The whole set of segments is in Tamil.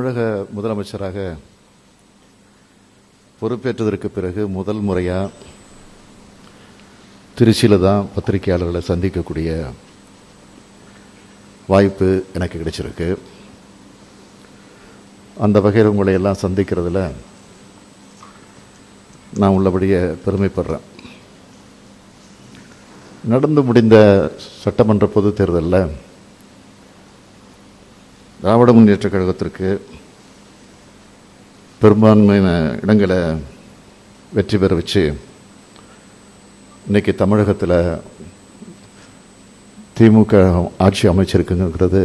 தமிழக முதலமைச்சராக பொறுப்பேற்றதற்கு பிறகு முதல் முறையாக திருச்சியில் தான் பத்திரிகையாளர்களை சந்திக்கக்கூடிய வாய்ப்பு எனக்கு கிடைச்சிருக்கு அந்த வகையில் உங்களை எல்லாம் சந்திக்கிறதுல நான் உள்ளபடியே பெருமைப்படுறேன் நடந்து முடிந்த சட்டமன்ற பொதுத் தேர்தலில் திராவிட முன்னேற்ற கழகத்திற்கு பெரும்பான்மையான இடங்களை வெற்றி பெற வச்சு இன்னைக்கு தமிழகத்தில் திமுக ஆட்சி அமைச்சிருக்குங்கிறது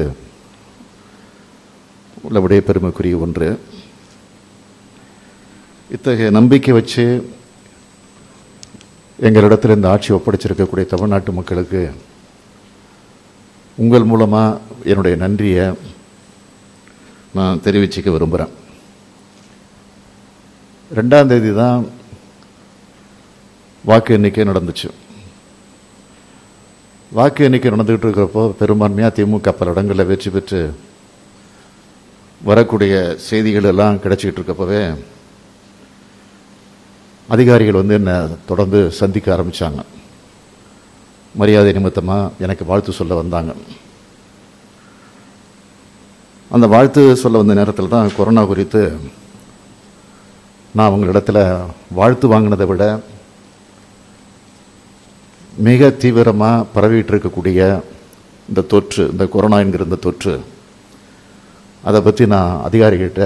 உள்ளபடியே பெருமைக்குரிய ஒன்று இத்தகைய நம்பிக்கை வச்சு எங்களிடத்தில் இந்த ஆட்சி ஒப்படைச்சிருக்கக்கூடிய தமிழ்நாட்டு மக்களுக்கு உங்கள் மூலமாக என்னுடைய நன்றியை நான் தெரிவிச்சுக்க விரும்புகிறேன் ரெண்டாம் தேதி தான் வாக்கு எண்ணிக்கை நடந்துச்சு வாக்கு எண்ணிக்கை நடந்துகிட்டு இருக்கிறப்போ பெரும்பான்மையாக திமுக பல இடங்களில் வெற்றி பெற்று வரக்கூடிய செய்திகள் எல்லாம் கிடைச்சிக்கிட்டு இருக்கப்பவே அதிகாரிகள் வந்து என்னை தொடர்ந்து சந்திக்க ஆரம்பித்தாங்க மரியாதை நிமித்தமாக எனக்கு வாழ்த்து சொல்ல வந்தாங்க அந்த வாழ்த்து சொல்ல வந்த நேரத்தில் தான் கொரோனா குறித்து நான் அவங்களிடத்தில் வாழ்த்து வாங்கினதை விட மிக தீவிரமாக பரவிட்டு இருக்கக்கூடிய இந்த தொற்று இந்த கொரோனா என்கிற இந்த தொற்று அதை பற்றி நான் அதிகாரிகிட்ட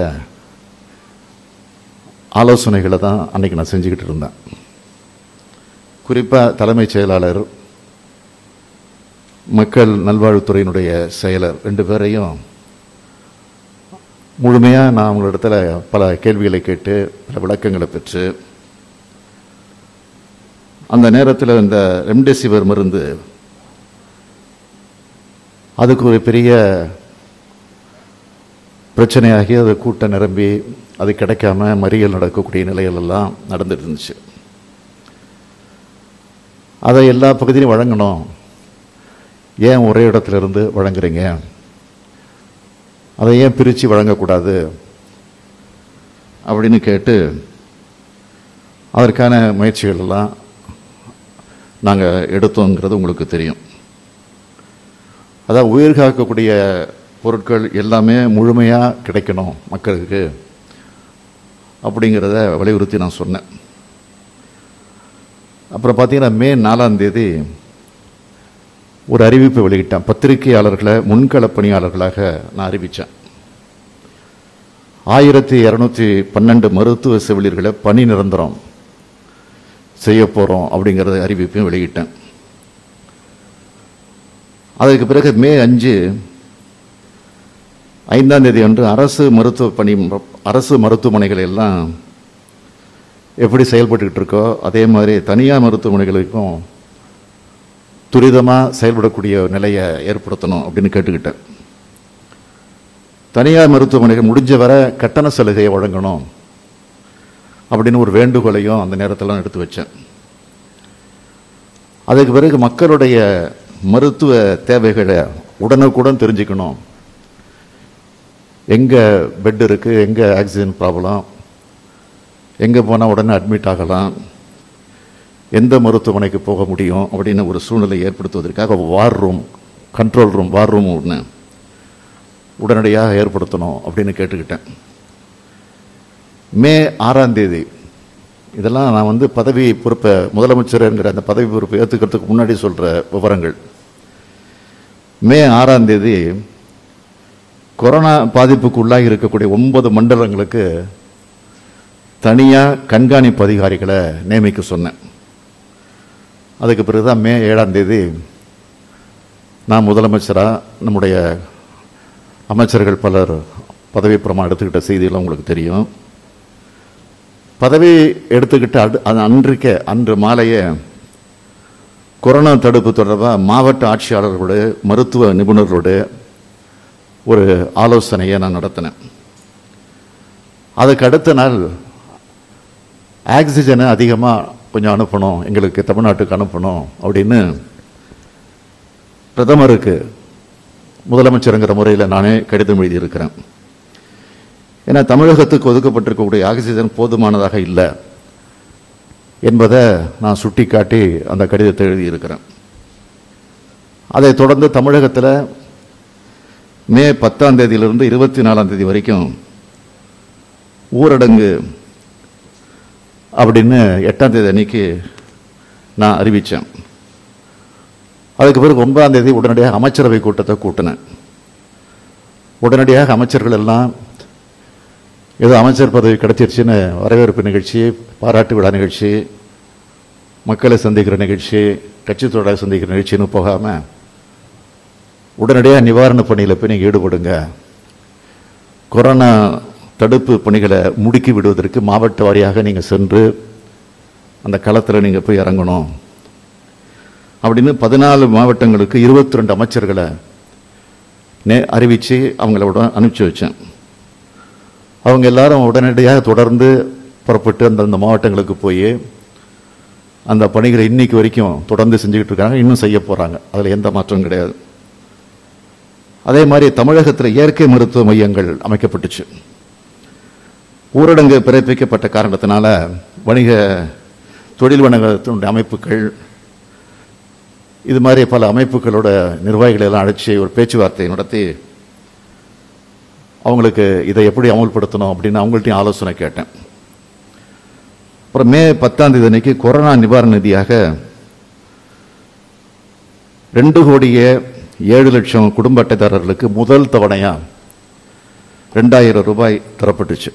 ஆலோசனைகளை தான் அன்னைக்கு நான் செஞ்சுக்கிட்டு இருந்தேன் குறிப்பாக தலைமைச் செயலாளர் மக்கள் நல்வாழ்வுத்துறையினுடைய செயலர் ரெண்டு பேரையும் முழுமையாக நான் அவங்களிடத்துல பல கேள்விகளை கேட்டு பல விளக்கங்களை பெற்று அந்த நேரத்தில் இந்த ரெம்டெசிவிர் மருந்து அதுக்கு ஒரு பெரிய பிரச்சனையாகி அது கூட்டம் நிரம்பி அது கிடைக்காம மறியல் நடக்கக்கூடிய நிலைகள் எல்லாம் நடந்துட்டு இருந்துச்சு அதை எல்லா பகுதியிலும் வழங்கணும் ஏன் ஒரே இடத்துல இருந்து வழங்குறீங்க அதை ஏன் பிரித்து வழங்கக்கூடாது அப்படின்னு கேட்டு அதற்கான முயற்சிகள் எல்லாம் நாங்கள் எடுத்தோங்கிறது உங்களுக்கு தெரியும் அதான் உயிர் காக்கக்கூடிய பொருட்கள் எல்லாமே முழுமையாக கிடைக்கணும் மக்களுக்கு அப்படிங்கிறத வலியுறுத்தி நான் சொன்னேன் அப்புறம் பார்த்தீங்கன்னா மே நாலாம் தேதி ஒரு அறிவிப்பை வெளியிட்டேன் பத்திரிகையாளர்களை முன்கள பணியாளர்களாக நான் அறிவித்தேன் ஆயிரத்தி இரநூத்தி பன்னெண்டு மருத்துவ செவிலியர்களை பணி நிரந்தரம் செய்ய போகிறோம் அப்படிங்கிறத அறிவிப்பையும் வெளியிட்டேன் அதுக்கு பிறகு மே அஞ்சு ஐந்தாம் தேதி அன்று அரசு மருத்துவ பணி அரசு மருத்துவமனைகள் எல்லாம் எப்படி செயல்பட்டுக்கிட்டு இருக்கோ அதே மாதிரி தனியார் மருத்துவமனைகளுக்கும் துரிதமாக செயல்படக்கூடிய நிலையை ஏற்படுத்தணும் அப்படின்னு கேட்டுக்கிட்டேன் தனியார் மருத்துவமனைகள் முடிஞ்ச வரை கட்டண சலுகையை வழங்கணும் அப்படின்னு ஒரு வேண்டுகோளையும் அந்த நேரத்தில் எடுத்து வச்சேன் அதுக்கு பிறகு மக்களுடைய மருத்துவ தேவைகளை உடனுக்குடன் தெரிஞ்சுக்கணும் எங்கே பெட் இருக்குது எங்கே ஆக்சிஜன் ப்ராப்ளம் எங்கே போனால் உடனே அட்மிட் ஆகலாம் எந்த மருத்துவமனைக்கு போக முடியும் அப்படின்னு ஒரு சூழ்நிலை ஏற்படுத்துவதற்காக war room control room war room ஒன்று உடனடியாக ஏற்படுத்தணும் அப்படின்னு கேட்டுக்கிட்டேன் மே ஆறாம் தேதி இதெல்லாம் நான் வந்து பதவி பொறுப்பை முதலமைச்சர்ங்கிற அந்த பதவி பொறுப்பை ஏற்றுக்கிறதுக்கு முன்னாடி சொல்கிற விவரங்கள் மே ஆறாம் தேதி கொரோனா பாதிப்புக்கு உள்ளாகி இருக்கக்கூடிய ஒன்பது மண்டலங்களுக்கு தனியாக கண்காணிப்பு அதிகாரிகளை நியமிக்க சொன்னேன் அதுக்கு பிறகு தான் மே ஏழாம் தேதி நான் முதலமைச்சராக நம்முடைய அமைச்சர்கள் பலர் பதவி பிரமாணம் எடுத்துக்கிட்ட செய்தியெல்லாம் உங்களுக்கு தெரியும் பதவி எடுத்துக்கிட்டு அடு அது அன்றைக்கே அன்று மாலையே கொரோனா தடுப்பு தொடர்பாக மாவட்ட ஆட்சியாளர்களோடு மருத்துவ நிபுணர்களோடு ஒரு ஆலோசனையை நான் நடத்தினேன் அதுக்கு அடுத்த நாள் ஆக்சிஜனை அதிகமாக கொஞ்சம் அனுப்பணும் எங்களுக்கு தமிழ்நாட்டுக்கு அனுப்பணும் அப்படின்னு பிரதமருக்கு முதலமைச்சருங்கிற முறையில் நானே கடிதம் எழுதியிருக்கிறேன் ஏன்னா தமிழகத்துக்கு ஒதுக்கப்பட்டிருக்கக்கூடிய ஆக்சிஜன் போதுமானதாக இல்லை என்பதை நான் சுட்டிக்காட்டி அந்த கடிதத்தை எழுதியிருக்கிறேன் அதைத் தொடர்ந்து தமிழகத்தில் மே பத்தாம் தேதியிலிருந்து இருபத்தி நாலாம் தேதி வரைக்கும் ஊரடங்கு அப்படின்னு எட்டாம் தேதி அன்னைக்கு நான் அறிவித்தேன் அதுக்கு பிறகு ஒன்பதாம் தேதி உடனடியாக அமைச்சரவை கூட்டத்தை கூட்டினேன் உடனடியாக அமைச்சர்கள் எல்லாம் ஏதோ அமைச்சர் பதவி கிடைச்சிருச்சுன்னு வரவேற்பு நிகழ்ச்சி பாராட்டு விழா நிகழ்ச்சி மக்களை சந்திக்கிற நிகழ்ச்சி கட்சி தொடரை சந்திக்கிற நிகழ்ச்சின்னு போகாமல் உடனடியாக நிவாரண பணியில் போய் நீங்கள் ஈடுபடுங்க கொரோனா தடுப்பு பணிகளை முடுக்கி விடுவதற்கு மாவட்ட வாரியாக நீங்கள் சென்று அந்த களத்தில் நீங்கள் போய் இறங்கணும் அப்படின்னு பதினாலு மாவட்டங்களுக்கு இருபத்தி ரெண்டு அமைச்சர்களை நே அறிவித்து அவங்களோட அனுப்பிச்சி வச்சேன் அவங்க எல்லாரும் உடனடியாக தொடர்ந்து புறப்பட்டு அந்தந்த மாவட்டங்களுக்கு போய் அந்த பணிகளை இன்னைக்கு வரைக்கும் தொடர்ந்து செஞ்சுக்கிட்டு இருக்காங்க இன்னும் செய்ய போகிறாங்க அதில் எந்த மாற்றமும் கிடையாது அதே மாதிரி தமிழகத்தில் இயற்கை மருத்துவ மையங்கள் அமைக்கப்பட்டுச்சு ஊரடங்கு பிறப்பிக்கப்பட்ட காரணத்தினால வணிக தொழில் வணிகத்தினுடைய அமைப்புகள் இது மாதிரி பல அமைப்புகளோட நிர்வாகிகளை எல்லாம் அழைச்சி ஒரு பேச்சுவார்த்தை நடத்தி அவங்களுக்கு இதை எப்படி அமல்படுத்தணும் அப்படின்னு அவங்கள்ட்டையும் ஆலோசனை கேட்டேன் அப்புறம் மே பத்தாம் தேதி அன்னைக்கு கொரோனா நிவாரண நிதியாக ரெண்டு கோடியே ஏழு லட்சம் குடும்ப அட்டைதாரர்களுக்கு முதல் தவணையா ரெண்டாயிரம் ரூபாய் தரப்பட்டுச்சு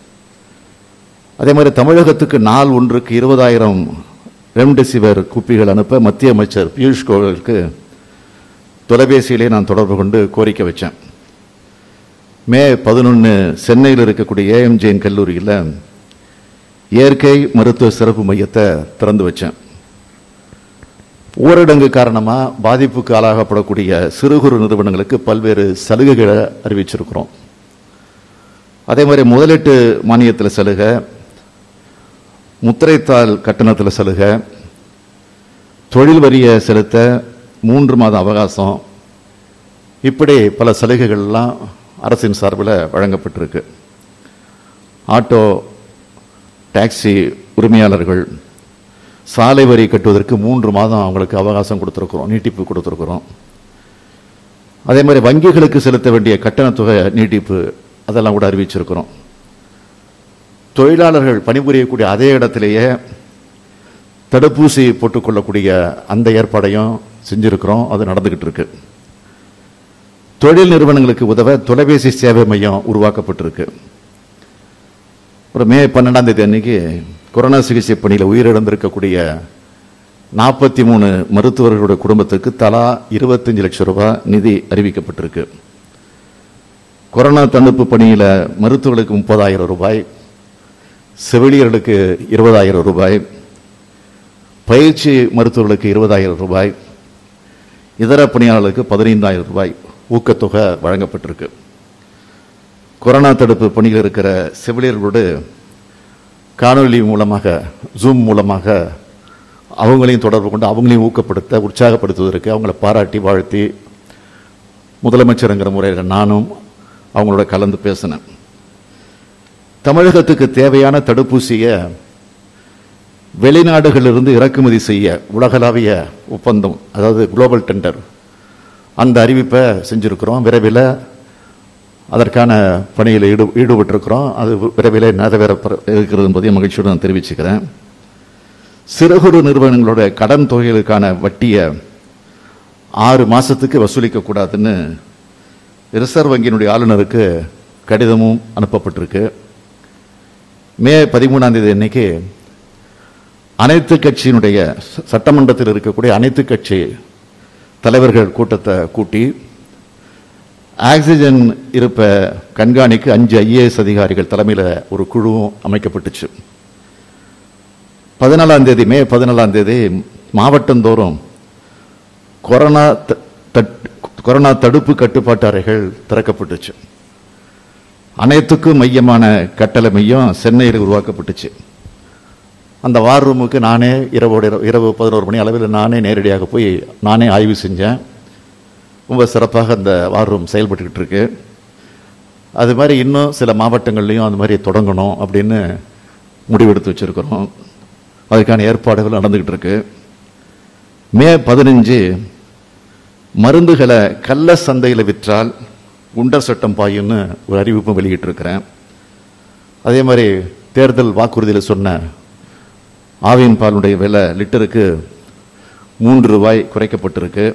அதே மாதிரி தமிழகத்துக்கு நாள் ஒன்றுக்கு இருபதாயிரம் ரெம்டெசிவிர் குப்பிகள் அனுப்ப மத்திய அமைச்சர் பியூஷ் கோயலுக்கு தொலைபேசியிலே நான் தொடர்பு கொண்டு கோரிக்கை வச்சேன் மே பதினொன்று சென்னையில் இருக்கக்கூடிய ஏஎம்ஜேஎன் கல்லூரியில் இயற்கை மருத்துவ சிறப்பு மையத்தை திறந்து வச்சேன் ஊரடங்கு காரணமாக பாதிப்புக்கு ஆளாகப்படக்கூடிய சிறு குறு நிறுவனங்களுக்கு பல்வேறு சலுகைகளை அறிவிச்சிருக்கிறோம் அதே மாதிரி முதலீட்டு மானியத்தில் சலுகை முத்திரைத்தாள் கட்டணத்தில் சலுகை தொழில் வரியை செலுத்த மூன்று மாத அவகாசம் இப்படி பல சலுகைகள்லாம் அரசின் சார்பில் வழங்கப்பட்டிருக்கு ஆட்டோ டாக்ஸி உரிமையாளர்கள் சாலை வரி கட்டுவதற்கு மூன்று மாதம் அவங்களுக்கு அவகாசம் கொடுத்துருக்குறோம் நீட்டிப்பு கொடுத்துருக்குறோம் அதே மாதிரி வங்கிகளுக்கு செலுத்த வேண்டிய கட்டணத்தொகை நீட்டிப்பு அதெல்லாம் கூட அறிவிச்சிருக்கிறோம் தொழிலாளர்கள் பணிபுரியக்கூடிய அதே இடத்திலேயே தடுப்பூசி போட்டுக்கொள்ளக்கூடிய அந்த ஏற்பாடையும் செஞ்சிருக்கிறோம் அது நடந்துகிட்டு இருக்கு தொழில் நிறுவனங்களுக்கு உதவ தொலைபேசி சேவை மையம் உருவாக்கப்பட்டிருக்கு ஒரு மே பன்னெண்டாம் தேதி அன்னைக்கு கொரோனா சிகிச்சை பணியில் உயிரிழந்திருக்கக்கூடிய நாற்பத்தி மூணு மருத்துவர்களுடைய குடும்பத்துக்கு தலா இருபத்தஞ்சு லட்சம் ரூபாய் நிதி அறிவிக்கப்பட்டிருக்கு கொரோனா தடுப்பு பணியில் மருத்துவர்களுக்கு முப்பதாயிரம் ரூபாய் செவிலியர்களுக்கு இருபதாயிரம் ரூபாய் பயிற்சி மருத்துவர்களுக்கு இருபதாயிரம் ரூபாய் இதர பணியாளர்களுக்கு பதினைந்தாயிரம் ரூபாய் ஊக்கத்தொகை வழங்கப்பட்டிருக்கு கொரோனா தடுப்பு பணியில் இருக்கிற செவிலியர்களோடு காணொலி மூலமாக ஜூம் மூலமாக அவங்களையும் தொடர்பு கொண்டு அவங்களையும் ஊக்கப்படுத்த உற்சாகப்படுத்துவதற்கு அவங்கள பாராட்டி வாழ்த்தி முதலமைச்சருங்கிற முறையில் நானும் அவங்களோட கலந்து பேசினேன் தமிழகத்துக்கு தேவையான தடுப்பூசியை வெளிநாடுகளிலிருந்து இறக்குமதி செய்ய உலகளாவிய ஒப்பந்தம் அதாவது குளோபல் டெண்டர் அந்த அறிவிப்பை செஞ்சுருக்கிறோம் விரைவில் அதற்கான பணியில் ஈடு ஈடுபட்டிருக்கிறோம் அது விரைவில் நிறைவேற இருக்கிறது என்பதை மகிழ்ச்சியுடன் நான் தெரிவிச்சுக்கிறேன் சிறு குறு நிறுவனங்களோட கடன் தொகைகளுக்கான வட்டியை ஆறு மாதத்துக்கு வசூலிக்கக்கூடாதுன்னு ரிசர்வ் வங்கியினுடைய ஆளுநருக்கு கடிதமும் அனுப்பப்பட்டிருக்கு மே பதிமூணாம் தேதி அன்னைக்கு அனைத்து கட்சியினுடைய ச- சட்டமன்றத்தில் இருக்கக்கூடிய அனைத்து கட்சி தலைவர்கள் கூட்டத்தை கூட்டி ஆக்சிஜன் இருப்ப கண்காணிக்கு அஞ்சு ஐஏஎஸ் அதிகாரிகள் தலைமையில் ஒரு குழுவும் அமைக்கப்பட்டுச்சு பதினாலாம் தேதி மே பதினாலாம் தேதி மாவட்டந்தோறும் கொரோனா த- தட்- கொரோனா தடுப்பு கட்டுப்பாட்டு அறைகள் திறக்கப்பட்டுச்சு அனைத்துக்கும் மையமான கட்டளை மையம் சென்னையில் உருவாக்கப்பட்டுச்சு அந்த வார் ரூமுக்கு நானே இரவோட இரவு- இரவு பதினோரு மணி அளவில் நானே நேரடியாக போய் நானே ஆய்வு செஞ்சேன் ரொம்ப சிறப்பாக அந்த வார் ரூம் செயல்பட்டுக்கிட்டு இருக்கு அது மாதிரி இன்னும் சில மாவட்டங்கள்லையும் அந்த மாதிரி தொடங்கணும் அப்படின்னு முடிவெடுத்து வச்சிருக்கிறோம் அதுக்கான ஏற்பாடுகள் நடந்துகிட்டு இருக்கு மே பதினஞ்சு மருந்துகளை கள்ள சந்தையில் விற்றால் குண்டர் சட்டம் பாயும்னு ஒரு அறிவிப்பு வெளியிட்டிருக்கிறேன் அதே மாதிரி தேர்தல் வாக்குறுதியில் சொன்ன ஆவின் பாலுடைய விலை லிட்டருக்கு மூன்று ரூபாய் குறைக்கப்பட்டிருக்கு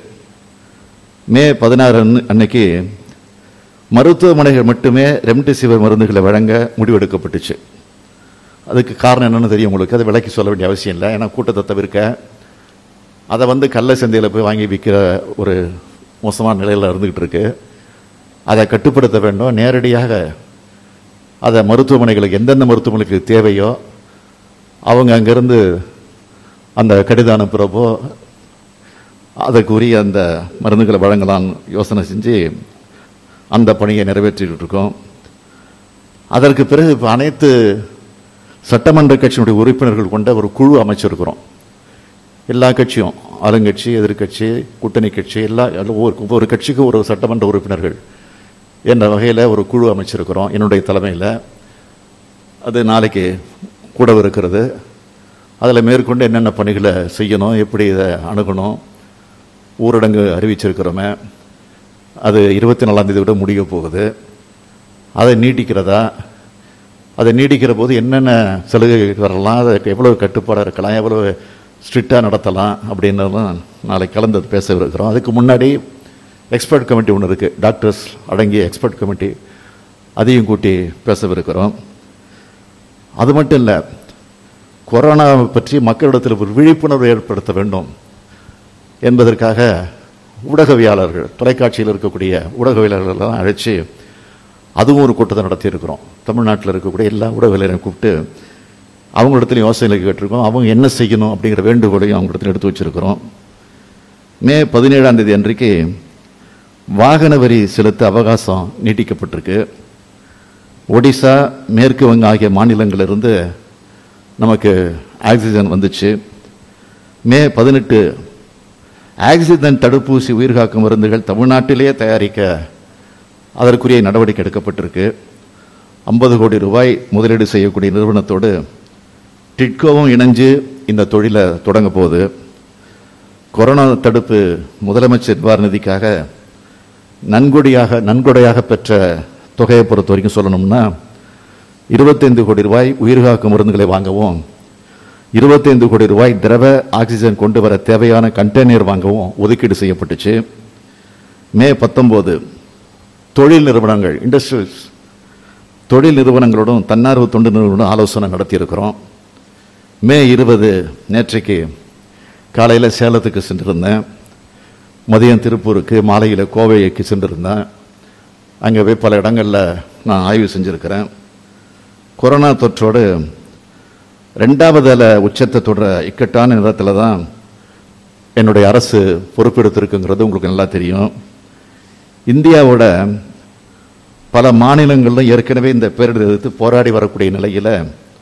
மே பதினாறு அன்னு- அன்னைக்கு மருத்துவமனைகள் மட்டுமே ரெம்டெசிவிர் மருந்துகளை வழங்க முடிவெடுக்கப்பட்டுச்சு அதுக்கு காரணம் என்னன்னு தெரியும் உங்களுக்கு அதை விலைக்கு சொல்ல வேண்டிய அவசியம் இல்லை ஏன்னா கூட்டத்தை தவிர்க்க அதை வந்து கள்ள சந்தையில் போய் வாங்கி விற்கிற ஒரு மோசமான நிலையில் இருந்துகிட்டு இருக்கு அதை கட்டுப்படுத்த வேண்டும் நேரடியாக அதை மருத்துவமனைகளுக்கு எந்தெந்த மருத்துவமனைகளுக்கு தேவையோ அவங்க அங்கேருந்து அந்த கடிதம் அனுப்புகிறப்போ அதற்குரிய அந்த மருந்துகளை வழங்கலாம்னு யோசனை செஞ்சு அந்த பணியை நிறைவேற்றிட்டு இருக்கோம் அதற்கு பிறகு இப்போ அனைத்து சட்டமன்ற கட்சியினுடைய உறுப்பினர்கள் கொண்ட ஒரு குழு அமைச்சிருக்கிறோம் எல்லா கட்சியும் ஆளுங்கட்சி எதிர்க்கட்சி கூட்டணி கட்சி எல்லா எல்லா- ஒவ்வொரு ஒவ்வொரு கட்சிக்கும் ஒரு சட்டமன்ற உறுப்பினர்கள் என்ற வகையில் ஒரு குழு அமைச்சிருக்கிறோம் என்னுடைய தலைமையில் அது நாளைக்கு கூடவிருக்கிறது அதில் மேற்கொண்டு என்னென்ன பணிகளை செய்யணும் எப்படி இதை அணுகணும் ஊரடங்கு அறிவிச்சிருக்கிறோமே அது இருபத்தி நாலாம் தேதி விட முடிய போகுது அதை நீட்டிக்கிறதா அதை நீடிக்கிற போது என்னென்ன சலுகை வரலாம் அதுக்கு எவ்வளவு கட்டுப்பாடாக இருக்கலாம் எவ்வளவு ஸ்ட்ரிக்டாக நடத்தலாம் அப்படின்றதெல்லாம் நாளைக்கு கலந்து பேச இருக்கிறோம் அதுக்கு முன்னாடி எக்ஸ்பர்ட் கமிட்டி ஒன்று இருக்குது டாக்டர்ஸ் அடங்கிய எக்ஸ்பர்ட் கமிட்டி அதையும் கூட்டி பேசவிருக்கிறோம் அது மட்டும் இல்லை கொரோனாவை பற்றி மக்களிடத்தில் ஒரு விழிப்புணர்வு ஏற்படுத்த வேண்டும் என்பதற்காக ஊடகவியாளர்கள் தொலைக்காட்சியில் இருக்கக்கூடிய ஊடகவியலாளர்களெல்லாம் அழைச்சி அதுவும் ஒரு கூட்டத்தை நடத்தியிருக்கிறோம் தமிழ்நாட்டில் இருக்கக்கூடிய எல்லா ஊடகவியலரையும் கூப்பிட்டு அவங்களிடத்துலையும் யோசனை கேட்டிருக்கோம் அவங்க என்ன செய்யணும் அப்படிங்கிற வேண்டுகோளையும் அவங்களிடத்தில் எடுத்து வச்சிருக்கிறோம் மே பதினேழாம் தேதி அன்றைக்கு வாகன வரி செலுத்த அவகாசம் நீட்டிக்கப்பட்டிருக்கு ஒடிசா மேற்கு வங்க ஆகிய மாநிலங்களிலிருந்து நமக்கு ஆக்சிஜன் வந்துச்சு மே பதினெட்டு ஆக்சிஜன் தடுப்பூசி உயிர்காக்கும் மருந்துகள் தமிழ்நாட்டிலேயே தயாரிக்க அதற்குரிய நடவடிக்கை எடுக்கப்பட்டிருக்கு ஐம்பது கோடி ரூபாய் முதலீடு செய்யக்கூடிய நிறுவனத்தோடு டிட்கோவும் இணைஞ்சு இந்த தொழிலை தொடங்க போகுது கொரோனா தடுப்பு முதலமைச்சர் நிவாரண நிதிக்காக நன்கொடியாக நன்கொடையாக பெற்ற தொகையை பொறுத்த வரைக்கும் சொல்லணும்னா இருபத்தைந்து கோடி ரூபாய் உயிர்காக்கும் மருந்துகளை வாங்கவும் இருபத்தைந்து கோடி ரூபாய் திரவ ஆக்சிஜன் கொண்டு வர தேவையான கண்டெய்னர் வாங்கவும் ஒதுக்கீடு செய்யப்பட்டுச்சு மே பத்தொன்பது தொழில் நிறுவனங்கள் இண்டஸ்ட்ரியல்ஸ் தொழில் நிறுவனங்களோடும் தன்னார்வ தொண்டு நிறுவனம் ஆலோசனை நடத்தியிருக்கிறோம் மே இருபது நேற்றைக்கு காலையில் சேலத்துக்கு சென்றிருந்தேன் மதியம் திருப்பூருக்கு மாலையில் கோவைக்கு சென்றிருந்தேன் அங்கே போய் பல இடங்களில் நான் ஆய்வு செஞ்சுருக்கிறேன் கொரோனா தொற்றோடு ரெண்டாவது அலை உச்சத்தை தொடர இக்கட்டான நேரத்தில் தான் என்னுடைய அரசு பொறுப்பெடுத்திருக்குங்கிறது உங்களுக்கு நல்லா தெரியும் இந்தியாவோட பல மாநிலங்களிலும் ஏற்கனவே இந்த பேரிடர் எதிர்த்து போராடி வரக்கூடிய நிலையில்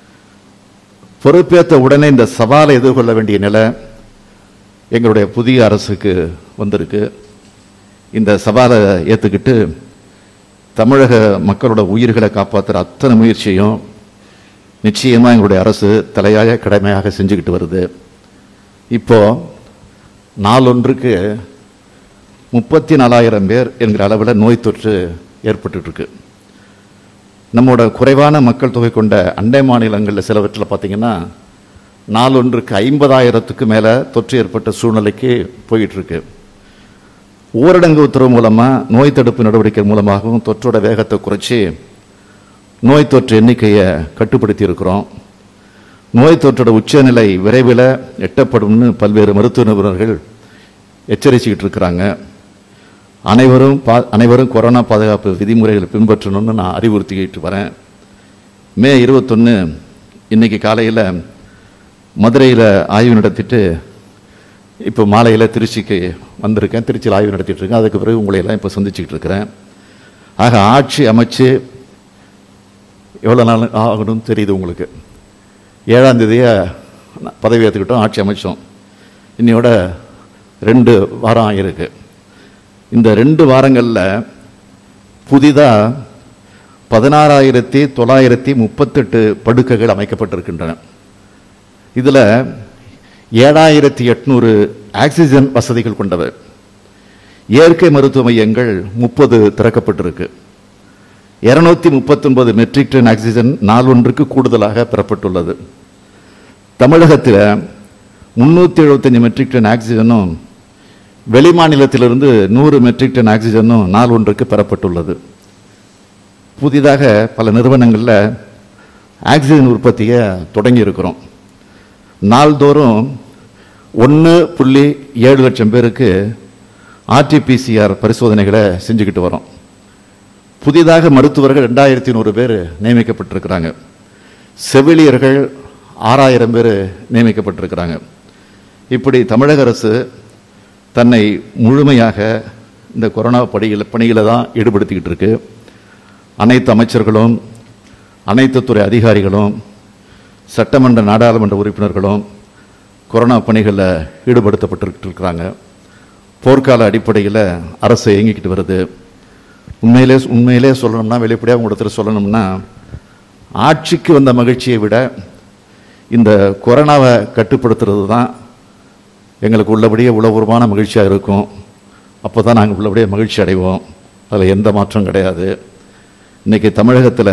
பொறுப்பேற்ற உடனே இந்த சவாலை எதிர்கொள்ள வேண்டிய நிலை எங்களுடைய புதிய அரசுக்கு வந்திருக்கு இந்த சவாலை ஏற்றுக்கிட்டு தமிழக மக்களோட உயிர்களை காப்பாற்றுற அத்தனை முயற்சியும் நிச்சயமாக எங்களுடைய அரசு தலையாய கடமையாக செஞ்சுக்கிட்டு வருது இப்போ நாளொன்றுக்கு முப்பத்தி நாலாயிரம் பேர் என்கிற அளவில் நோய் தொற்று ஏற்பட்டுட்டு இருக்கு நம்மோட குறைவான மக்கள் தொகை கொண்ட அண்டை மாநிலங்களில் சிலவற்றில் பார்த்தீங்கன்னா நாளொன்றுக்கு ஐம்பதாயிரத்துக்கு மேலே தொற்று ஏற்பட்ட சூழ்நிலைக்கு போயிட்டு இருக்கு ஊரடங்கு உத்தரவு மூலமாக நோய் தடுப்பு நடவடிக்கை மூலமாகவும் தொற்றோட வேகத்தை குறைச்சி நோய் தொற்று எண்ணிக்கையை கட்டுப்படுத்தி இருக்கிறோம் நோய் தொற்றோட உச்சநிலை விரைவில் எட்டப்படும்னு பல்வேறு மருத்துவ நிபுணர்கள் எச்சரிச்சுக்கிட்டு இருக்கிறாங்க அனைவரும் பா அனைவரும் கொரோனா பாதுகாப்பு விதிமுறைகளை பின்பற்றணும்னு நான் அறிவுறுத்திக்கிட்டு வரேன் மே இருபத்தொன்று இன்னைக்கு காலையில் மதுரையில் ஆய்வு நடத்திட்டு இப்போ மாலையில் திருச்சிக்கு வந்திருக்கேன் திருச்சியில் ஆய்வு நடத்திட்டு இருக்கேன் அதுக்கு பிறகு உங்களை எல்லாம் இப்போ சந்திச்சுக்கிட்டு இருக்கிறேன் ஆக ஆட்சி அமைச்சு எவ்வளோ நாள் ஆகணும்னு தெரியுது உங்களுக்கு ஏழாம் தேதியை பதவி ஏற்றுக்கிட்டோம் ஆட்சி அமைச்சோம் இன்னையோட ரெண்டு வாரம் ஆகியிருக்கு இந்த ரெண்டு வாரங்களில் புதிதாக பதினாறாயிரத்தி தொள்ளாயிரத்தி முப்பத்தெட்டு படுக்கைகள் அமைக்கப்பட்டிருக்கின்றன இதில் ஏழாயிரத்தி எட்நூறு ஆக்சிஜன் வசதிகள் கொண்டவை இயற்கை மருத்துவ மையங்கள் முப்பது திறக்கப்பட்டிருக்கு இருநூத்தி முப்பத்தொன்பது மெட்ரிக் டன் ஆக்சிஜன் நாளொன்றுக்கு கூடுதலாக பெறப்பட்டுள்ளது தமிழகத்தில் முன்னூற்றி எழுபத்தஞ்சு மெட்ரிக் டன் ஆக்சிஜனும் வெளிமாநிலத்திலிருந்து நூறு மெட்ரிக் டன் ஆக்சிஜனும் நாள் ஒன்றுக்கு பெறப்பட்டுள்ளது புதிதாக பல நிறுவனங்களில் ஆக்சிஜன் உற்பத்தியை தொடங்கி இருக்கிறோம் நாள்தோறும் ஒன்று புள்ளி ஏழு லட்சம் பேருக்கு ஆர்டிபிசிஆர் பரிசோதனைகளை செஞ்சுக்கிட்டு வரோம் புதிதாக மருத்துவர்கள் ரெண்டாயிரத்தி நூறு பேர் நியமிக்கப்பட்டிருக்கிறாங்க செவிலியர்கள் ஆறாயிரம் பேர் நியமிக்கப்பட்டிருக்கிறாங்க இப்படி தமிழக அரசு தன்னை முழுமையாக இந்த கொரோனா பணியில் பணியில் தான் ஈடுபடுத்திக்கிட்டு இருக்கு அனைத்து அமைச்சர்களும் அனைத்து துறை அதிகாரிகளும் சட்டமன்ற நாடாளுமன்ற உறுப்பினர்களும் கொரோனா பணிகளில் ஈடுபடுத்தப்பட்டு இருக்கிறாங்க போர்க்கால அடிப்படையில் அரசு இயங்கிக்கிட்டு வருது உண்மையிலே உண்மையிலே சொல்லணும்னா வெளிப்படையாக உங்களிடத்தில் சொல்லணும்னா ஆட்சிக்கு வந்த மகிழ்ச்சியை விட இந்த கொரோனாவை கட்டுப்படுத்துறது தான் எங்களுக்கு உள்ளபடியே உளவுறமான மகிழ்ச்சியாக இருக்கும் அப்போ தான் நாங்கள் உள்ளபடியே மகிழ்ச்சி அடைவோம் அதில் எந்த மாற்றம் கிடையாது இன்னைக்கு தமிழகத்தில்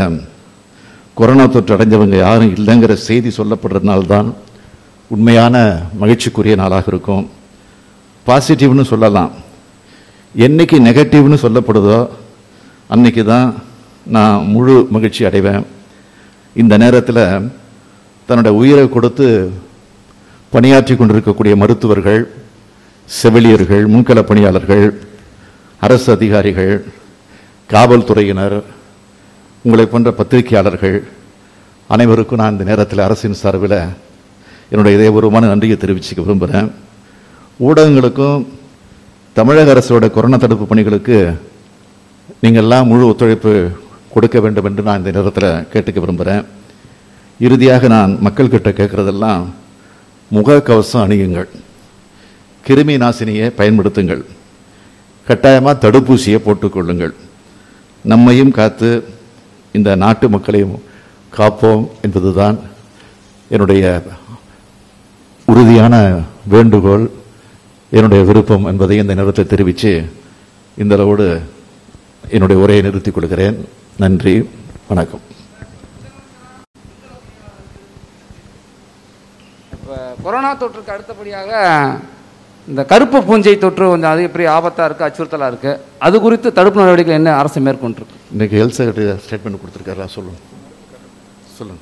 கொரோனா தொற்று அடைஞ்சவங்க யாரும் இல்லைங்கிற செய்தி சொல்லப்படுறதுனால தான் உண்மையான மகிழ்ச்சிக்குரிய நாளாக இருக்கும் பாசிட்டிவ்னு சொல்லலாம் என்னைக்கு நெகட்டிவ்னு சொல்லப்படுதோ அன்னைக்கு தான் நான் முழு மகிழ்ச்சி அடைவேன் இந்த நேரத்தில் தன்னோட உயிரை கொடுத்து பணியாற்றி கொண்டிருக்கக்கூடிய மருத்துவர்கள் செவிலியர்கள் முன்கள பணியாளர்கள் அரசு அதிகாரிகள் காவல்துறையினர் உங்களை போன்ற பத்திரிகையாளர்கள் அனைவருக்கும் நான் இந்த நேரத்தில் அரசின் சார்பில் என்னுடைய இதயபூர்வமான நன்றியை தெரிவிச்சுக்க விரும்புகிறேன் ஊடகங்களுக்கும் தமிழக அரசோட கொரோனா தடுப்பு பணிகளுக்கு நீங்கள்லாம் முழு ஒத்துழைப்பு கொடுக்க வேண்டும் என்று நான் இந்த நேரத்தில் கேட்டுக்க விரும்புகிறேன் இறுதியாக நான் மக்கள்கிட்ட கேட்குறதெல்லாம் முகக்கவசம் அணியுங்கள் கிருமி நாசினியை பயன்படுத்துங்கள் கட்டாயமாக தடுப்பூசியை போட்டுக்கொள்ளுங்கள் நம்மையும் காத்து இந்த நாட்டு மக்களையும் காப்போம் என்பதுதான் என்னுடைய உறுதியான வேண்டுகோள் என்னுடைய விருப்பம் என்பதை இந்த நேரத்தில் தெரிவித்து இந்த அளவோடு என்னுடைய உரையை நிறுத்திக் கொள்கிறேன் நன்றி வணக்கம் இப்போ கொரோனா தொற்றுக்கு அடுத்தபடியாக இந்த கருப்பு பூஞ்சை தொற்று கொஞ்சம் அதிக பெரிய ஆபத்தாக இருக்குது அச்சுறுத்தலாக இருக்குது அது குறித்து தடுப்பு நடவடிக்கை என்ன அரசு மேற்கொண்டிருக்கு இன்னைக்கு ஹெல்த் செக்ரட்டரி ஸ்டேட்மெண்ட் கொடுத்துருக்காரா சொல்லுங்க சொல்லுங்க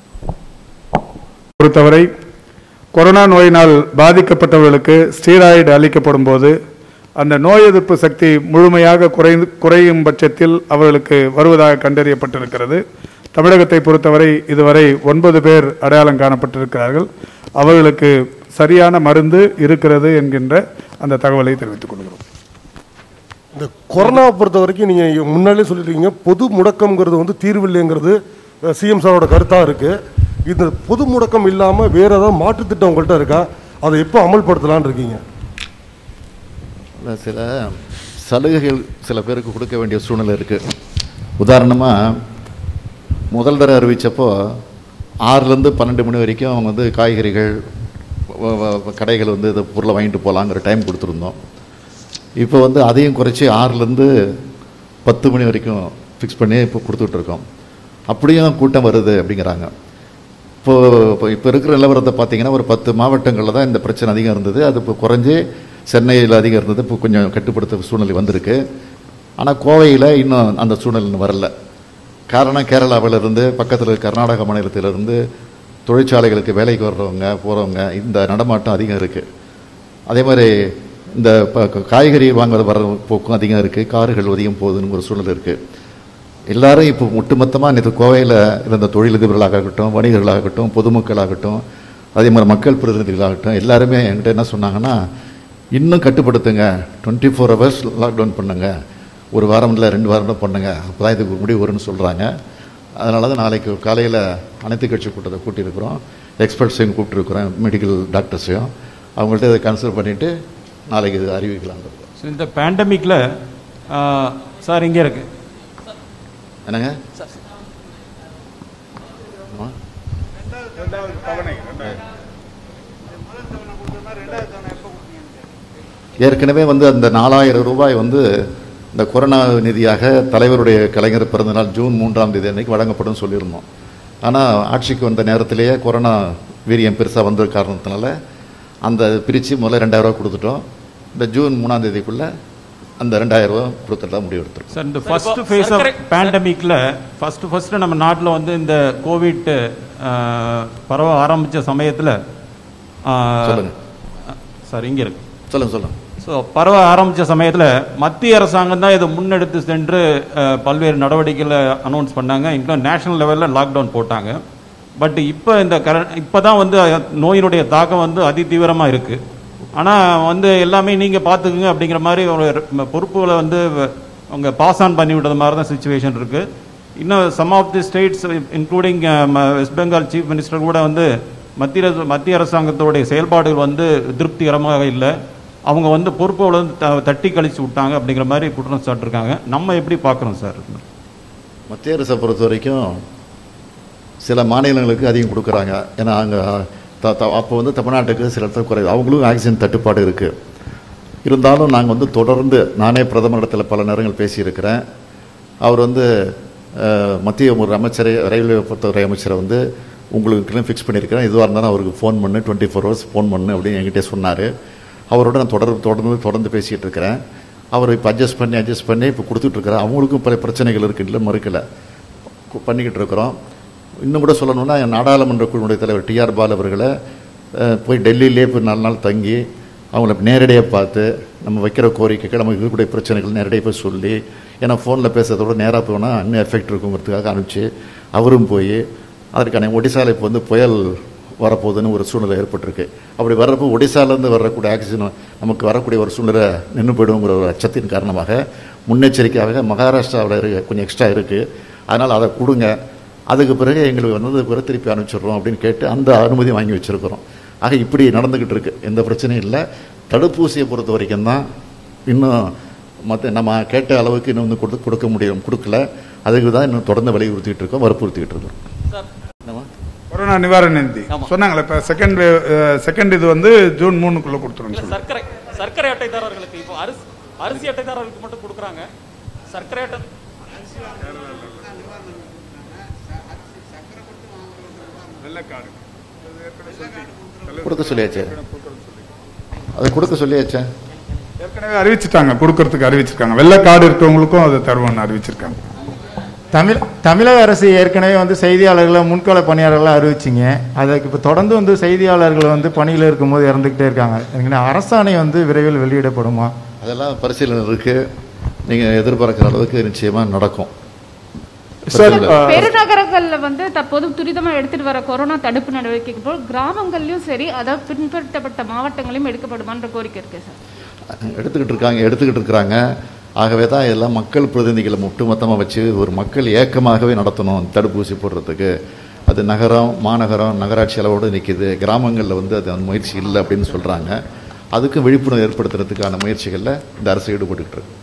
பொறுத்தவரை கொரோனா நோயினால் பாதிக்கப்பட்டவர்களுக்கு ஸ்டீராய்டு அளிக்கப்படும் போது அந்த நோய் எதிர்ப்பு சக்தி முழுமையாக குறைந்து குறையும் பட்சத்தில் அவர்களுக்கு வருவதாக கண்டறியப்பட்டிருக்கிறது தமிழகத்தை பொறுத்தவரை இதுவரை ஒன்பது பேர் அடையாளம் காணப்பட்டிருக்கிறார்கள் அவர்களுக்கு சரியான மருந்து இருக்கிறது என்கின்ற அந்த தகவலை தெரிவித்துக் கொள்கிறோம் இந்த கொரோனா பொறுத்த வரைக்கும் நீங்க முன்னாலே சொல்லிட்டீங்க பொது முடக்கம்ங்கிறது வந்து தீர்வில்லைங்கிறது சிஎம் சாரோட கருத்தா இருக்கு இந்த பொது முடக்கம் இல்லாம வேற ஏதாவது மாற்று திட்டம் உங்கள்கிட்ட இருக்கா அதை எப்போ அமல்படுத்தலாம்னு இருக்கீங்க இல்ல, சில சலுகைகள் சில பேருக்கு கொடுக்க வேண்டிய சூழ்நிலை இருக்குது உதாரணமாக முதல் தடவை அறிவித்தப்போ ஆறுலேருந்து பன்னெண்டு மணி வரைக்கும் அவங்க வந்து காய்கறிகள் வ- வ- கடைகள் வந்து இந்த பொருளை வாங்கிட்டு போகலாங்கிற டைம் கொடுத்துருந்தோம் இப்போ வந்து அதையும் குறைச்சி ஆறுலேருந்து பத்து மணி வரைக்கும் ஃபிக்ஸ் பண்ணி இப்போ கொடுத்துட்ருக்கோம் அப்படியும் கூட்டம் வருது அப்படிங்கிறாங்க இப்போ இப்போ இப்போ இருக்கிற நிலவரத்தை பார்த்தீங்கன்னா ஒரு பத்து மாவட்டங்களில் தான் இந்த பிரச்சனை அதிகம் இருந்தது அது இப்போ குறைஞ்சி சென்னையில் அதிகம் இருந்தது இப்போ கொஞ்சம் கட்டுப்படுத்த சூழ்நிலை வந்திருக்கு ஆனால் கோவையில் இன்னும் அந்த சூழ்நிலை இன்னும் வரல காரணம் கேரளாவில் இருந்து பக்கத்தில் கர்நாடக மாநிலத்திலிருந்து தொழிற்சாலைகளுக்கு வேலைக்கு வர்றவங்க போகிறவங்க இந்த நடமாட்டம் அதிகம் இருக்குது அதே மாதிரி இந்த ப- காய்கறி வாங்குறது வர போக்கும் அதிகம் இருக்குது கார்கள் அதிகம் போகுதுன்னு ஒரு சூழ்நிலை இருக்குது எல்லாரும் இப்போ ஒட்டுமொத்தமாக நேற்று கோவையில் இருந்த தொழிலதிபர்களாகட்டும் வணிகர்களாகட்டும் பொதுமக்களாகட்டும் அதே மாதிரி மக்கள் பிரதிநிதிகளாகட்டும் எல்லாருமே என்கிட்ட என்ன சொன்னாங்கன்னா இன்னும் கட்டுப்படுத்துங்க டுவெண்ட்டி ஃபோர் ஹவர்ஸ் லாக்டவுன் பண்ணுங்க ஒரு வாரம் இல்லை ரெண்டு வாரம் தான் பண்ணுங்க அப்போ தான் இதுக்கு முடிவு வரும்னு சொல்கிறாங்க அதனால தான் நாளைக்கு காலையில் அனைத்து கட்சி கூட்டத்தை கூட்டியிருக்கிறோம் எக்ஸ்பர்ட்ஸையும் கூப்பிட்டுருக்குறோம் மெடிக்கல் டாக்டர்ஸையும் அவங்கள்ட்ட இதை கன்சிடர் பண்ணிவிட்டு நாளைக்கு இது அறிவிக்கலாம் ஸோ இந்த பேண்டமிக்கில் சார் இங்கே இருக்கு என்னங்க ஆமா. ஏற்கனவே வந்து அந்த நாலாயிரம் ரூபாய் வந்து இந்த கொரோனா நிதியாக தலைவருடைய கலைஞர் பிறந்தநாள் ஜூன் மூன்றாம் தேதி அன்னைக்கு வழங்கப்படும் சொல்லியிருந்தோம் ஆனால் ஆட்சிக்கு வந்த நேரத்திலேயே கொரோனா வீரியம் பெருசாக வந்த காரணத்தினால அந்த பிரித்து முதல்ல ரெண்டாயிரம் ரூபாய் கொடுத்துட்டோம் இந்த ஜூன் மூணாம் தேதிக்குள்ளே அந்த ரெண்டாயிரம் ரூபாய் கொடுத்துட்டு தான் முடிவெடுத்துருக்கோம் சார் இந்த ஃபர்ஸ்ட் ஃபேஸ் ஆஃப் பேண்டமிக்ல ஃபர்ஸ்ட் ஃபர்ஸ்ட் நம்ம நாட்டில் வந்து இந்த கோவிட் பரவ ஆரம்பிச்ச சமயத்தில் சொல்லுங்க. சார் இங்க இருக்கு சொல்லுங்க சொல்லுங்க ஸோ பரவ ஆரம்பிச்ச சமயத்தில் மத்திய அரசாங்கம் தான் இதை முன்னெடுத்து சென்று அஹ், பல்வேறு நடவடிக்கைகளை அனௌன்ஸ் பண்ணாங்க இன்னும் நேஷனல் லெவலில் லாக்டவுன் போட்டாங்க பட் இப்போ இந்த கர இப்போ தான் வந்து அஹ், நோயினுடைய தாக்கம் வந்து அதி தீவிரமாக இருக்கு ஆனால் வந்து எல்லாமே நீங்கள் பார்த்துக்குங்க அப்படிங்கிற மாதிரி ஒரு ம- பொறுப்புகளை வந்து வ- அவங்க பாஸ் ஆன் பண்ணி விடுறது மாதிரி தான் சுச்சுவேஷன் இருக்கு இன்னும் some of the states including West Bengal chief minister கூட வந்து மத்திய அரசு- மத்திய அரசாங்கத்தோடைய செயல்பாடுகள் வந்து திருப்திகரமாக இல்லை அவங்க வந்து பொறுப்புகளை வந்து த- தட்டி கழிச்சு விட்டாங்க அப்படிங்கிற மாதிரி குற்றம் சாட்டிருக்காங்க நம்ம எப்படி பார்க்குறோம் சார் மத்திய அரசை பொறுத்த வரைக்கும் சில மாநிலங்களுக்கு அதிகம் கொடுக்குறாங்க ஏன்னா அங்கே அப்போ வந்து தமிழ்நாட்டுக்கு சில இடத்துல குறைவு அவங்களும் ஆக்சிஜன் தட்டுப்பாடு இருக்குது இருந்தாலும் நாங்கள் வந்து தொடர்ந்து நானே பிரதமரிடத்தில் பல நேரங்கள் பேசியிருக்கிறேன் அவர் வந்து அஹ், மத்திய ஒரு அமைச்சரை ரயில்வே பொறுத்தவரை அமைச்சரை வந்து உங்களுக்கு ஃபிக்ஸ் பண்ணியிருக்கிறேன் எதுவாக இருந்தாலும் அவருக்கு ஃபோன் பண்ணு டுவெண்ட்டி ஃபோர் ஹவர்ஸ் ஃபோன் பண்ணு அப்படின்னு என்கிட்ட சொன்னார் அவரோட நான் தொடர்பு தொடர்ந்து தொடர்ந்து பேசிகிட்டு இருக்கிறேன் அவர் இப்போ அட்ஜஸ்ட் பண்ணி அட்ஜஸ்ட் பண்ணி இப்போ கொடுத்துட்ருக்கிறேன் அவங்களுக்கும் பல பிரச்சனைகள் இருக்கு இல்லை மறுக்கலை கு- பண்ணிக்கிட்டு இருக்கிறோம் இன்னும் கூட சொல்லணும்னா என் நாடாளுமன்ற குழுவுடைய தலைவர் டிஆர் பால் அவர்களை அஹ், போய் டெல்லியிலே போய் நாலு நாள் தங்கி அவங்கள நேரடியாக பார்த்து நம்ம வைக்கிற கோரிக்கைகள் நமக்கு இருக்கக்கூடிய பிரச்சனைகள் நேரடியாக போய் சொல்லி ஏன்னா ஃபோனில் பேசுறத விட நேராக போனால் இன்னும் எஃபெக்ட் இருக்குங்கிறதுக்காக அனுப்பிச்சு அவரும் போய் அதற்கான ஒடிசால இப்போ வந்து புயல் வரப்போகுதுன்னு ஒரு சூழ்நிலை ஏற்பட்டிருக்கு அப்படி வர்றப்போ ஒடிசாலேருந்து வரக்கூடிய ஆக்சிஜன் நமக்கு வரக்கூடிய ஒரு சூழ்நிலை நின்று போயிடுங்கிற ஒரு அச்சத்தின் காரணமாக முன்னெச்சரிக்கையாக மகாராஷ்டிராவில் இருக்க கொஞ்சம் எக்ஸ்ட்ரா இருக்குது அதனால் அதை கொடுங்க அதுக்கு பிறகு எங்களுக்கு வந்தது பிறகு திருப்பி அனுப்பிச்சிடுறோம் அப்படின்னு கேட்டு அந்த அனுமதி வாங்கி வச்சுருக்கிறோம் ஆக இப்படி நடந்துக்கிட்டு இருக்கு எந்த பிரச்சனையும் இல்லை தடுப்பூசியை பொறுத்த வரைக்கும் தான் இன்னும் மற்ற நம்ம கேட்ட அளவுக்கு இன்னும் வந்து கொடுத்து கொடுக்க முடியும் கொடுக்கல அதுக்கு தான் இன்னும் தொடர்ந்து வலியுறுத்திட்டு இருக்கோம் வற்புறுத்திக்கிட்டு இருக்கோம் என்னம்மா? கொரோனா நிவாரண நிதி சொன்னாங்களே இப்ப செகண்ட் செகண்ட் இது வந்து ஜூன் மூணுக்குள்ள கொடுத்துருங்க இல்ல சர்க்கரை சர்க்கரை அட்டைதாரர்களுக்கு இப்போ அரிசி அரிசி அட்டைதாரர்களுக்கு மட்டும் கொடுக்குறாங்க சர்க்கரை அட்டை கொடுக்க சொல்லியாச்சே அது கொடுக்க சொல்லியாச்சே ஏற்கனவே அறிவிச்சிட்டாங்க கொடுக்கறதுக்கு அறிவிச்சிருக்காங்க வெள்ளை கார்டு இருக்கவங்களுக்கும் அதை தருவோம்னு அறிவிச்சிருக்காங்க தமிழ் தமிழக அரசு ஏற்கனவே வந்து செய்தியாளர்களை முன்கள பணியாளர்களை அறிவிச்சிங்க அதுக்கு இப்போ தொடர்ந்து வந்து செய்தியாளர்கள் வந்து பணியில் இருக்கும்போது இறந்துக்கிட்டே இருக்காங்க எங்கன்னா அரசாணை வந்து விரைவில் வெளியிடப்படுமா அதெல்லாம் பரிசீலனை இருக்கு நீங்க எதிர்பார்க்குற அளவுக்கு நிச்சயமா நடக்கும் சார் பிரச்சனை இல்லை. பெருநகரங்கள்ல வந்து தற்போது துரிதமா எடுத்துட்டு வர கொரோனா தடுப்பு நடவடிக்கைக்கு போல் கிராமங்கள்லயும் சரி அதாவது பின்பற்றப்பட்ட மாவட்டங்களையும் எடுக்கப்படுமான்ற கோரிக்கை இருக்கு சார் எடுத்துக்கிட்டு இருக்காங்க எடுத்துக்கிட்டு இருக்கிறாங்க ஆகவே தான் எல்லாம் மக்கள் பிரதிநிதிகளை ஒட்டுமொத்தமாக வச்சு ஒரு மக்கள் ஏக்கமாகவே நடத்தணும் தடுப்பூசி போடுறதுக்கு அது நகரம் மாநகரம் நகராட்சி அளவோடு நிற்கிது கிராமங்களில் வந்து அது அந்த முயற்சி இல்லை அப்படின்னு சொல்கிறாங்க அதுக்கு விழிப்புணர்வு ஏற்படுத்துறதுக்கான முயற்சிகளில் இந்த அரசு ஈடுபட்டுக்கிட்டு இருக்கு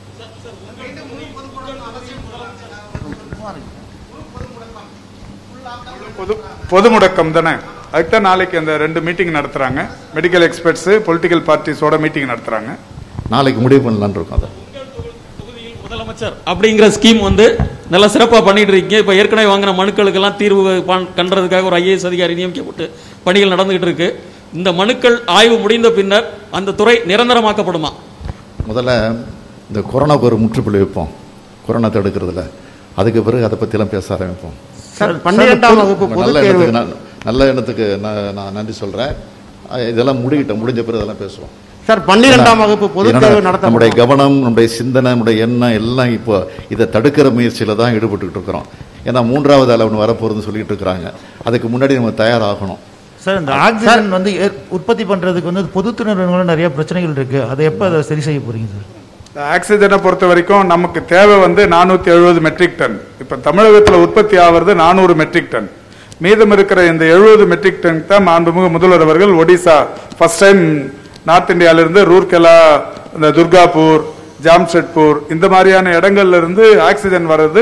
பொது பொது முடக்கம் தானே அதுக்கு தான் நாளைக்கு அந்த ரெண்டு மீட்டிங் நடத்துறாங்க மெடிக்கல் எக்ஸ்பர்ட்ஸ் பொலிட்டிக்கல் பார்ட்டிஸோட மீட்டிங் நடத்துறாங்க நாளைக்கு முடிவு பண்ணலான்னு இருக்கோம் அதை தொகுதியில் முதலமைச்சர் அப்படிங்கிற ஸ்கீம் வந்து நல்லா சிறப்பாக பண்ணிட்டு இருக்கீங்க இப்போ ஏற்கனவே வாங்கின மனுக்களுக்கெல்லாம் தீர்வு பண்- கண்டறதுக்காக ஒரு ஐஏஎஸ் அதிகாரி நியமிக்கப்பட்டு பணிகள் நடந்துகிட்டு இருக்கு இந்த மனுக்கள் ஆய்வு முடிந்த பின்னர் அந்த துறை நிரந்தரமாக்கப்படுமா முதல்ல இந்த கொரோனாவுக்கு ஒரு முற்றுப்புள்ளி வைப்போம் கொரோனா தடுக்கிறதுல அதுக்கு பிறகு அதை பற்றிலாம் பேச ஆரம்பிப்போம் சார் பன்னிரெண்டாம் வகுப்பு உங்க பொதுத் நல்ல தேர்வு எண்ணத்துக்கு நான் நல்ல எண்ணத்துக்கு நான் நான் நன்றி சொல்கிறேன் இதெல்லாம் முடிக்கிட்டோம் முடிஞ்ச பிறகு அதெல்லாம் பேசுவோம் சார் பன்னிரெண்டாம் வகுப்பு பொதுத் என்னடா, தேர்வு நடத்த நம்முடைய கவனம் நம்முடைய சிந்தனை நம்முடைய எண்ணம் எல்லாம் இப்போ இதை தடுக்கிற முயற்சியில தான் ஈடுபட்டுக்கிட்டு இருக்கிறோம் ஏன்னா மூன்றாவது அளவு ஒன்று வரப்போகுதுன்னு சொல்லிட்டு இருக்கிறாங்க அதுக்கு முன்னாடி நம்ம தயாராகணும் சார் இந்த ஆக்சிஜன் வந்து ஏற்- உற்பத்தி பண்றதுக்கு வந்து பொதுத்துறை நிறுவனங்கள் நிறைய பிரச்சனைகள் இருக்கு அதை எப்போ அதை சரி செய்ய போறீங்க சார் இந்த ஆக்சிஜனை பொறுத்த வரைக்கும் நமக்கு தேவை வந்து நானூத்தி எழுபது மெட்ரிக் டன் இப்ப தமிழகத்துல உற்பத்தி ஆகிறது நானூறு மெட்ரிக் டன் மீதம் இருக்கிற இந்த எழுபது மெட்ரிக் டன் தான் மாண்புமிகு முதல்வர் அவர்கள் ஒடிசா ஃபர்ஸ்ட் டைம் நார்த் இந்தியால இருந்து ரூர்கெலா இந்த துர்காப்பூர் ஜாம்ஷெட்பூர் இந்த மாதிரியான இடங்கள்ல இருந்து ஆக்சிஜன் வர்றது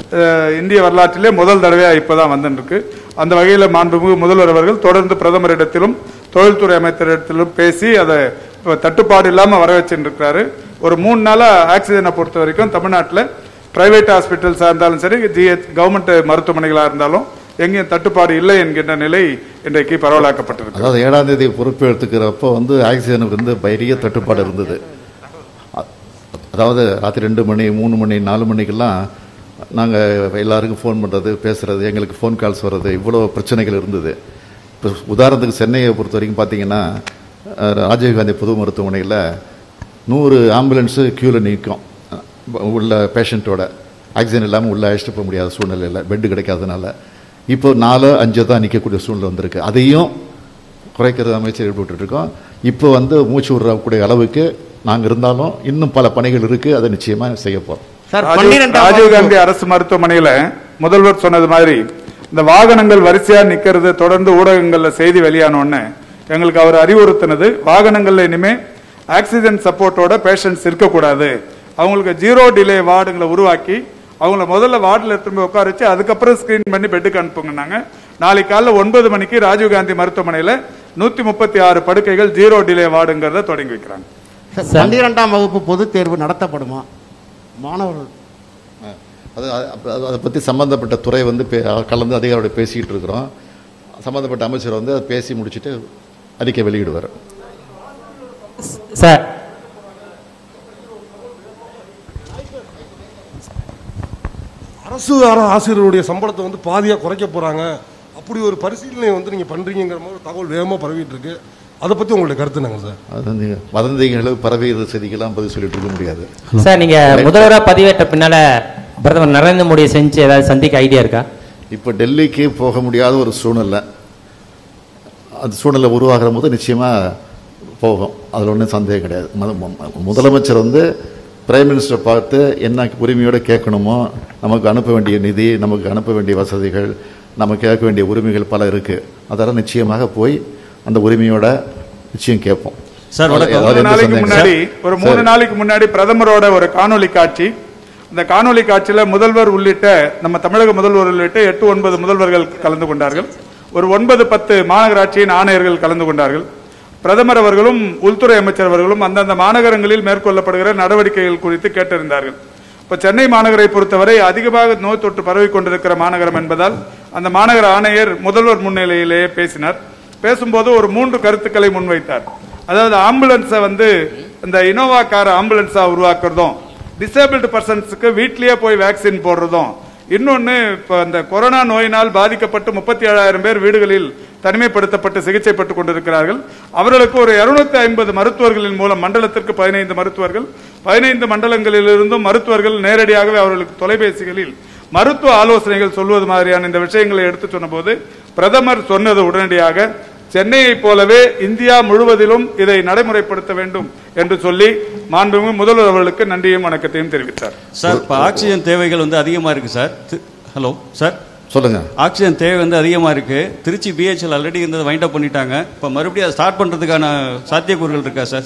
அஹ், இந்திய வரலாற்றிலே முதல் தடவையாக இப்போ தான் வந்துருக்கு அந்த வகையில் மாண்புமிகு முதல்வர் அவர்கள் தொடர்ந்து பிரதமரிடத்திலும் தொழில்துறை அமைச்சரிடத்திலும் பேசி அதை இப்போ தட்டுப்பாடு இல்லாமல் வர வச்சுருக்கிறாரு ஒரு மூணு நாளாக ஆக்சிஜனை பொறுத்த வரைக்கும் தமிழ்நாட்டில் பிரைவேட் ஹாஸ்பிட்டல்ஸாக இருந்தாலும் சரி ஜிஹெச் கவர்மெண்ட் மருத்துவமனைகளாக இருந்தாலும் எங்கேயும் தட்டுப்பாடு இல்லை என்கின்ற நிலை இன்றைக்கு பரவலாக்கப்பட்டிருக்கு அதாவது ஏழாம் தேதி பொறுப்பு எடுத்துக்கிறப்போ வந்து ஆக்சிஜனுக்கு வந்து பெரிய தட்டுப்பாடு இருந்தது அ- அதாவது ராத்திரி ரெண்டு மணி மூணு மணி நாலு மணிக்கெல்லாம் நாங்கள் எல்லாருக்கும் ஃபோன் பண்ணுறது பேசுறது எங்களுக்கு ஃபோன் கால்ஸ் வர்றது இவ்வளோ பிரச்சனைகள் இருந்தது இப்போ உதாரணத்துக்கு சென்னையை பொறுத்த வரைக்கும் பார்த்தீங்கன்னா அஹ், ராஜீவ்காந்தி பொது மருத்துவமனையில் நூறு ஆம்புலன்ஸு க்யூவில் நிற்கும் உள்ள பேஷண்ட்டோட ஆக்சிஜன் இல்லாமல் உள்ளே அழைச்சிட்டு போக முடியாத சூழ்நிலையில் பெட்டு கிடைக்காதனால இப்போ நாலு அஞ்சு தான் நிற்கக்கூடிய சூழ்நிலை வந்திருக்கு அதையும் குறைக்கிறது அமைச்சர் ஈடுபட்டு இருக்கோம் இப்போ வந்து மூச்சு விடக்கூடிய அளவுக்கு நாங்கள் இருந்தாலும் இன்னும் பல பணிகள் இருக்குது அதை நிச்சயமாக செய்ய போகிறோம் சார் ராஜீவ் பன்னிரெண்டாம் ராஜீவ்காந்தி அரசு மருத்துவமனையில முதல்வர் சொன்னது மாதிரி இந்த வாகனங்கள் வரிசையா நிக்கிறது தொடர்ந்து ஊடகங்கள்ல செய்தி வெளியான உடனே எங்களுக்கு அவர் அறிவுறுத்தினது வாகனங்கள்ல இனிமே ஆக்சிஜன் சப்போர்ட்டோட பேஷண்ட்ஸ் இருக்கக்கூடாது அவங்களுக்கு ஜீரோ டிலே வார்டுங்களை உருவாக்கி அவங்கள முதல்ல வார்டில் எடுத்துட்டு போய் உட்கார வச்சு அதுக்கப்புறம் ஸ்கிரீன் பண்ணி பெட்டுக்கு அனுப்புங்கன்னாங்க நாளைக்கு காலைல ஒன்பது மணிக்கு ராஜீவ்காந்தி மருத்துவமனையில நூத்தி முப்பத்தி ஆறு படுக்கைகள் ஜீரோ டிலே வார்டுங்கிறத தொடங்கி வைக்கிறாங்க சார், பன்னிரெண்டாம் வகுப்பு பொதுத் தேர்வு நடத்தப்படுமா மாணவர்கள் அது அது- அதை பற்றி சம்மந்தப்பட்ட துறை வந்து பே- கலந்து அதிகாரியோட பேசிக்கிட்டு இருக்கிறோம் சம்மந்தப்பட்ட அமைச்சர் வந்து அதை பேசி முடிச்சுட்டு அறிக்கை வெளியிடுவார் சார் அரசு ஆர- ஆசிரியருடைய சம்பளத்தை வந்து பாதியா குறைக்க போறாங்க அப்படி ஒரு பரிசீலனை வந்து நீங்க பண்றீங்கிற மாதிரி ஒரு தகவல் வேகமா பரவிட்டு இருக்கு அதை பத்தி உங்களுடைய கருத்து நாங்க சார் அது வந்து வதந்திகள் பரவிகிற செய்திக்கெல்லாம் பதில் சொல்லிட்டு இருக்க முடியாது சார் நீங்க முதல்வராக பதிவேற்ற பின்னால பிரதமர் நரேந்திர மோடியை செஞ்சு ஏதாவது சந்திக்க ஐடியா இருக்கா இப்போ டெல்லிக்கு போக முடியாத ஒரு சூழ்நிலை அது சூழ்நிலை உருவாகிற போது நிச்சயமாக போகும் அதில் ஒன்றும் சந்தேகம் கிடையாது மு- மு- முதலமைச்சர் வந்து பிரைம் மினிஸ்டர் பார்த்து என்ன உரிமையோடு கேட்கணுமோ நமக்கு அனுப்ப வேண்டிய நிதி நமக்கு அனுப்ப வேண்டிய வசதிகள் நமக்கு கேட்க வேண்டிய உரிமைகள் பல இருக்குது அதெல்லாம் நிச்சயமாக போய் அந்த உரிமையோட நிச்சயம் கேட்போம் சார், அதாவது வணக்கம். மூணு எந்த நாளைக்கு சந்தேகம் முன்னாடி சார்? ஒரு மூணு சரி. நாளைக்கு முன்னாடி பிரதமரோட ஒரு காணொளி காட்சி இந்த காணொளி காட்சியில முதல்வர் உள்ளிட்ட நம்ம தமிழக முதல்வர் உள்ளிட்ட எட்டு ஒன்பது முதல்வர்கள் கலந்து கொண்டார்கள் ஒரு ஒன்பது பத்து மாநகராட்சியின் ஆணையர்கள் கலந்து கொண்டார்கள் பிரதமர் அவர்களும் உள்துறை அமைச்சர் அவர்களும் அந்தந்த மாநகரங்களில் மேற்கொள்ளப்படுகிற நடவடிக்கைகள் குறித்து கேட்டறிந்தார்கள் இப்ப சென்னை மாநகரை பொறுத்தவரை அதிகமாக நோய் தொற்று பரவிக் கொண்டிருக்கிற மாநகரம் என்பதால் அந்த மாநகர ஆணையர் முதல்வர் முன்னிலையிலேயே பேசினார் பேசும்போது ஒரு மூன்று கருத்துக்களை முன்வைத்தார் அதாவது ஆம்புலன்ஸை வந்து இந்த இனோவா கார் ஆம்புலன்ஸா உருவாக்குறதும் டிசேபிள்டு பர்சன்ஸுக்கு வீட்லயே போய் வேக்சின் போடுறதும் இன்னொன்னு இப்போ இந்த கொரோனா நோயினால் பாதிக்கப்பட்டு முப்பத்தி ஏழாயிரம் பேர் வீடுகளில் தனிமைப்படுத்தப்பட்டு சிகிச்சை பெற்றுக் கொண்டிருக்கிறார்கள் அவர்களுக்கு ஒரு இருநூத்தி ஐம்பது மருத்துவர்களின் மூலம் மண்டலத்திற்கு பதினைந்து மருத்துவர்கள் பதினைந்து மண்டலங்களிலிருந்தும் மருத்துவர்கள் நேரடியாகவே அவர்களுக்கு தொலைபேசிகளில் மருத்துவ ஆலோசனைகள் சொல்வது மாதிரியான இந்த விஷயங்களை எடுத்து சொன்னபோது பிரதமர் சொன்னது உடனடியாக சென்னையைப் போலவே இந்தியா முழுவதிலும் இதை நடைமுறைப்படுத்த வேண்டும் என்று சொல்லி மாண்புமிகு முதல்வர் அவர்களுக்கு நன்றியும் வணக்கத்தையும் தெரிவித்தார் சார் இப்போ ஆக்சிஜன் தேவைகள் வந்து அதிகமாக இருக்கு சார் தி- ஹலோ சார் சொல்லுங்க ஆக்சிஜன் தேவை வந்து அதிகமாக இருக்கு திருச்சி பிஹெச்எல் ஆல்ரெடி இருந்ததை வைண்ட் அப் பண்ணிட்டாங்க இப்போ மறுபடியும் அதை ஸ்டார்ட் பண்ணுறதுக்கான சாத்தியக்கூறுகள் இருக்கா சார்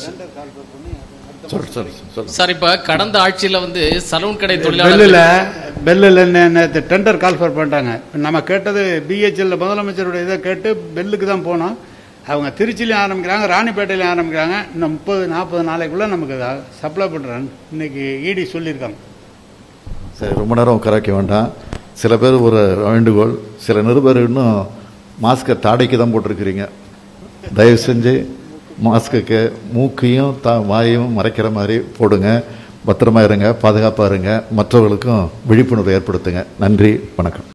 சொல் சொல் சொல் சார் இப்ப கடந்த ஆட்சியில வந்து சலூன் கடை பெல்லில் தொழிலாளர்கள் பெல்லில் நேற்று டெண்டர் கால்ஃபர் பண்ணிட்டாங்க நம்ம கேட்டது பிஹெச்எல் முதலமைச்சருடைய இதை கேட்டு பெல்லுக்கு தான் போனோம் அவங்க திருச்சிலையும் ஆரம்பிக்கிறாங்க ராணிப்பேட்டையிலையும் ஆரம்பிக்கிறாங்க இன்னும் முப்பது நாற்பது நாளைக்குள்ளே நமக்கு சப்ளை பண்ணுறாங்க இன்னைக்கு இடி சொல்லியிருக்காங்க சரி ரொம்ப நேரம் உட்கார வைக்க வேண்டாம் சில பேர் ஒரு வேண்டுகோள் சில நிருபர் இன்னும் மாஸ்கை தாடைக்கு தான் போட்டிருக்கிறீங்க தயவு செஞ்சு மாஸ்க்குக்கு மூக்கையும் தா வாயையும் மறைக்கிற மாதிரி போடுங்க பத்திரமா இருங்க பாதுகாப்பாக இருங்க மற்றவர்களுக்கும் விழிப்புணர்வு ஏற்படுத்துங்க நன்றி வணக்கம்